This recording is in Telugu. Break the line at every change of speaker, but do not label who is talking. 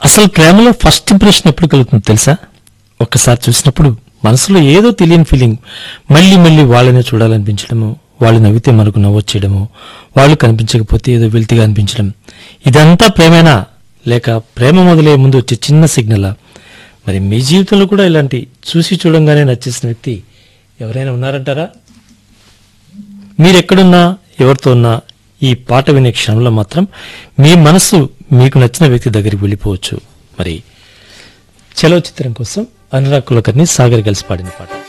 అసలు ప్రేమలో ఫస్ట్ ఇంప్రెషన్ ఎప్పుడు కలుగుతుంది తెలుసా ఒక్కసారి చూసినప్పుడు మనసులో ఏదో తెలియని ఫీలింగ్ మళ్ళీ మళ్ళీ వాళ్ళనే చూడాలనిపించడము వాళ్ళు నవ్వితే మనకు నవ్వొచ్చేయడము వాళ్ళు కనిపించకపోతే ఏదో వెల్తిగా అనిపించడం ఇదంతా ప్రేమేనా లేక ప్రేమ మొదలయ్యే ముందు వచ్చే చిన్న సిగ్నలా మరి మీ జీవితంలో కూడా ఇలాంటి చూసి చూడంగానే నచ్చేసిన వ్యక్తి ఎవరైనా ఉన్నారంటారా మీరెక్కడున్నా ఎవరితో ఉన్నా ఈ పాట వినే క్షణంలో మాత్రం మీ మనసు మీకు నచ్చిన వ్యక్తి దగ్గరికి వెళ్ళిపోవచ్చు మరి చలో చిత్రం కోసం అనురాగ్ కులకర్ని సాగర్ కలిసి పాడిన పాట